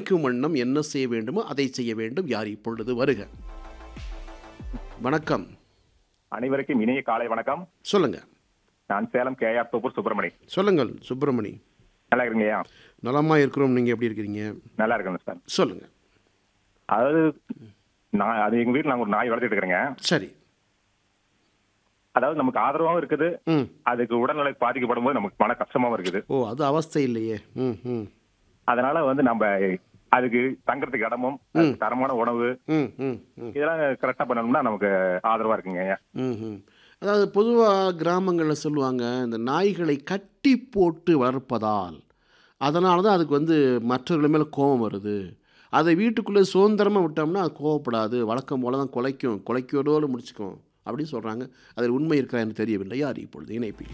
கிடைக்கும் வண்ணம் என்ன செய்ய வேண்டுமோ அதை செய்ய வேண்டும் யார் இப்பொழுது வருக வணக்கம் அனைவருக்கும் இனிய காலை வணக்கம் சொல்லுங்க நான் சேலம் கேஆர் தோப்பூர் சுப்பிரமணி சொல்லுங்கள் சுப்பிரமணி நல்லா இருக்கீங்கய்யா நலமா இருக்கிறோம் நீங்க எப்படி இருக்கிறீங்க நல்லா இருக்கேன் சார் சொல்லுங்க அதாவது நான் அது எங்க வீட்டில் நாங்கள் ஒரு நாய் வளர்த்துட்டு இருக்கிறேங்க சரி அதாவது நமக்கு ஆதரவாகவும் இருக்குது ம் அதுக்கு உடல்நிலை பாதிக்கப்படும் போது நமக்கு மன கஷ்டமாவும் இருக்குது ஓ அது அவஸ்தை இல்லையே ம் ம் அதனால வந்து நம்ம அதுக்கு தங்குறதுக்கு இடமும் அதுக்கு தரமான உணவு ம் ம் ம் இதெல்லாம் கரெக்டாக பண்ணணும்னா நமக்கு ஆதரவா இருக்குங்க ஐயா ம்ஹும். அதாவது பொதுவாக கிராமங்களில் சொல்லுவாங்க இந்த நாய்களை கட்டி போட்டு வளர்ப்பதால் அதனால தான் அதுக்கு வந்து மற்றவர்கள் மேலே கோபம் வருது அதை வீட்டுக்குள்ளே சுதந்திரமாக விட்டோம்னா அது கோவப்படாது வழக்கம் போல தான் குலைக்கும் குலைக்கிறதோடு முடிச்சுக்கும் அப்படின்னு சொல்கிறாங்க அதில் உண்மை இருக்கிறா என்று தெரியவில்லை யார் இப்பொழுது இணைப்பில்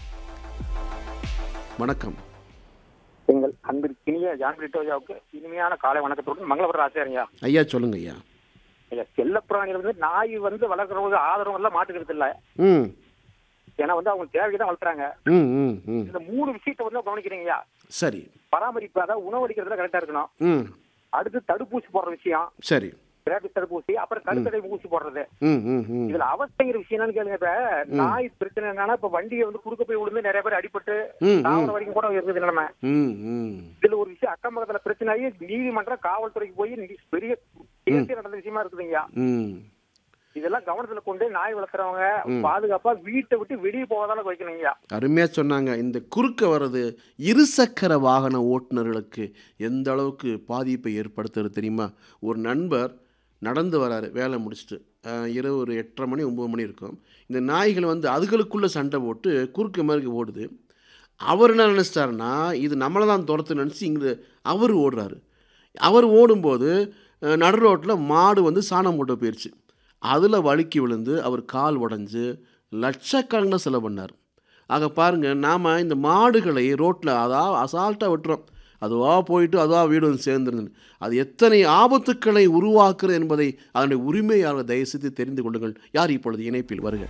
வணக்கம் எங்கள் அன்பிற்கினிய ஜான் பிரிட்டோஜாவுக்கு இனிமையான காலை வணக்கத்துடன் மங்களபுரம் ஆசிரியர் ஐயா சொல்லுங்க ஐயா ஐயா செல்லப்பிராணிகள் வந்து நாய் வந்து வளர்க்குறவங்க ஆதரவு எல்லாம் மாட்டுக்கிறது இல்ல ம் ஏன்னா வந்து அவங்க தேவைக்கு தான் வளர்த்துறாங்க ம் ம் ம் இந்த மூணு விஷயத்தை வந்து கவனிக்கிறீங்க ஐயா சரி பராமரிப்பு அதாவது உணவு அளிக்கிறதுல கரெக்டா இருக்கணும் ம் அடுத்து தடுப்பூசி போடுற விஷயம் சரி ரேபிஸ் தடுப்பூசி அப்புறம் கருத்தடை ஊசி போடுறது ம் ம் ம் இதுல அவஸ்தைங்கிற விஷயம் என்னன்னு கேளுங்க இப்ப நாய் பிரச்சனை என்னன்னா இப்ப வண்டியை வந்து குறுக்க போய் விழுந்து நிறைய பேர் அடிபட்டு ம் ம் சாவர வரைக்கும் கூட இருக்குது நிலைமை ம் ம் இதுல ஒரு விஷயம் அக்கம் பக்கத்துல பிரச்சனை ஆகி நீதிமன்றம் காவல்துறைக்கு போய் நி- பெரிய கேஸே நடந்த விஷயமா இருக்குதுங்க ம் இதெல்லாம் கவனத்துல கொண்டு நாய் வளர்க்குறவங்க பாதுகாப்பா வீட்டை விட்டு வெளியே போகாதால வைக்கணுங்க அருமையாக சொன்னாங்க இந்த குறுக்க வர்றது இருசக்கர வாகன ஓட்டுநர்களுக்கு எந்த அளவுக்கு பாதிப்பை ஏற்படுத்துறது தெரியுமா ஒரு நண்பர் நடந்து வராரு வேலை முடிச்சுட்டு அஹ், இரவு ஒரு எட்டரை மணி ஒம்பது மணி இருக்கும் இந்த நாய்கள் வந்து அதுகளுக்குள்ளே சண்டை போட்டு குறுக்க மாதிரி ஓடுது அவர் என்ன நினச்சிட்டாருன்னா இது நம்மளை தான் துரத்து நினச்சி இங்கே அவர் ஓடுறாரு அவர் ஓடும்போது அஹ், நடு ரோட்டில் மாடு வந்து சாணம் போட்டு போயிடுச்சு அதில் வழுக்கி விழுந்து அவர் கால் உடஞ்சி லட்சக்கணக்கில் செலவு பண்ணார் ஆக பாருங்கள் நாம் இந்த மாடுகளை ரோட்டில் அதாவது அசால்ட்டாக விட்டுறோம் அதுவாக போயிட்டு அதுவாக வீடு வந்து சேர்ந்துருங்க அது எத்தனை ஆபத்துக்களை உருவாக்குறது என்பதை அதனுடைய உரிமையாளர் தயவுசெய்து தெரிந்து கொள்ளுங்கள் யார் இப்பொழுது இணைப்பில் வருக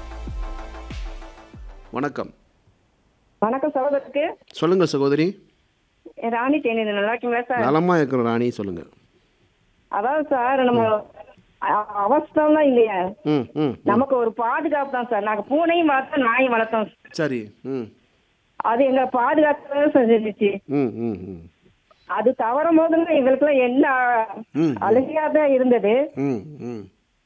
வணக்கம் வணக்கம் சகோதரருக்கு சொல்லுங்கள் சகோதரி ராணி தேனி நல்லா இருக்கீங்களா சார் நலமாக இருக்கிற ராணி சொல்லுங்கள் அதாவது சார் நம்ம அ- அவசரம்லாம் இல்லையா ம் ம் நமக்கு ஒரு பாதுகாப்பு தான் சார் நாங்க பூனையும் வளர்த்தோம் நாயும் வளர்த்தோம் சரி ம் அது எங்க பாதுகாப்பு தான் சார் செஞ்சுச்சு ம் ம் ம் அது தவறும் போதுங்க எங்களுக்குலாம் என்ன ம். அழுகையா தான் இருந்தது ம் ம்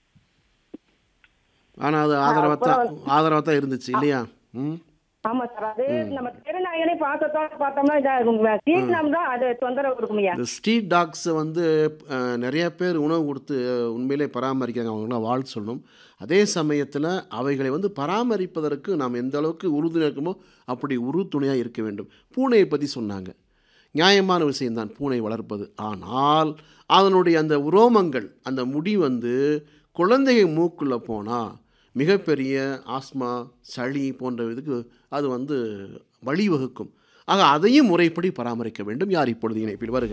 ஆனால் அது ஆதரவாக தான் ஆதரவாக தான் இருந்துச்சு இல்லையா ம் ஆமா சார் அது நம்ம தெருநாயகனே பார்த்தோம் பார்த்தோம்னா இதா இருக்கும் சீக்கிரம் தான் அது தொந்தரவு கொடுக்குமையா இந்த ஸ்ட்ரீட் டாக்ஸை வந்து அஹ், நிறைய பேர் உணவு கொடுத்து அஹ், உண்மையிலே பராமரிக்கிறாங்க அவங்களாம் வாழ் சொல்லணும் அதே சமயத்தில் அவைகளை வந்து பராமரிப்பதற்கு நாம் எந்த அளவுக்கு உறுதுணை இருக்குமோ அப்படி உறுதுணையாக இருக்க வேண்டும் பூனையை பற்றி சொன்னாங்க நியாயமான விஷயம்தான் பூனை வளர்ப்பது ஆனால் அதனுடைய அந்த உரோமங்கள் அந்த முடி வந்து குழந்தைகள் மூக்குள்ளே போனால் மிகப்பெரிய ஆஸ்மா சளி போன்ற இதுக்கு அது வந்து வழிவகுக்கும் ஆக அதையும் முறைப்படி பராமரிக்க வேண்டும் யார் இப்பொழுது இணைப்பில் வருக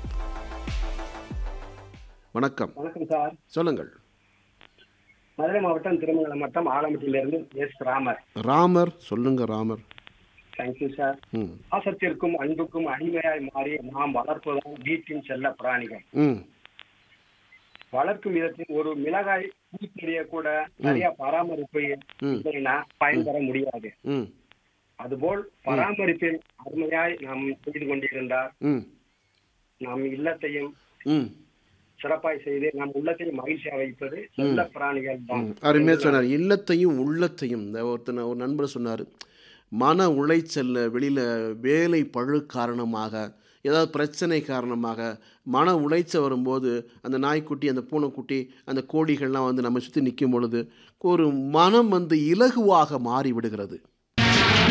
வணக்கம் வணக்கம் சார் சொல்லுங்கள் மதுரை மாவட்டம் திருமங்கலம் மாவட்டம் ஆலம்பட்டியிலிருந்து எஸ் ராமர் ராமர் சொல்லுங்க ராமர் தேங்க்யூ சார் ம் பாசத்திற்கும் அன்புக்கும் அடிமையாய் மாறி நாம் வளர்ப்பதுதான் வீட்டின் செல்ல பிராணிகள் ம் வளர்க்கும் விதத்தில் ஒரு மிளகாய் பூச்செடிய கூட சரியா பராமரிப்பு ம். இல்லைன்னா பயன்பெற முடியாது ம் அதுபோல் பராமரிப்பில் அருமையாய் நாம் செய்து கொண்டிருந்தால் ம் நாம் இல்லத்தையும் ம் சிறப்பாய் செய்து நம் உள்ளத்தையும் மகிழ்ச்சியா வைப்பது செல்ல பிராணிகள் தான் அருமையாக சொன்னார் இல்லத்தையும் உள்ளத்தையும் இந்த ஒருத்தர் ஒரு நண்பர் சொன்னார் மன உளைச்சல்ல வெளியில் வேலை பழு காரணமாக ஏதாவது பிரச்சனை காரணமாக மன உளைச்சல் வரும்போது அந்த நாய்க்குட்டி அந்த பூனைக்குட்டி அந்த கோழிகள்லாம் வந்து நம்ம சுற்றி நிற்கும் பொழுது ஒரு மனம் வந்து இலகுவாக மாறி விடுகிறது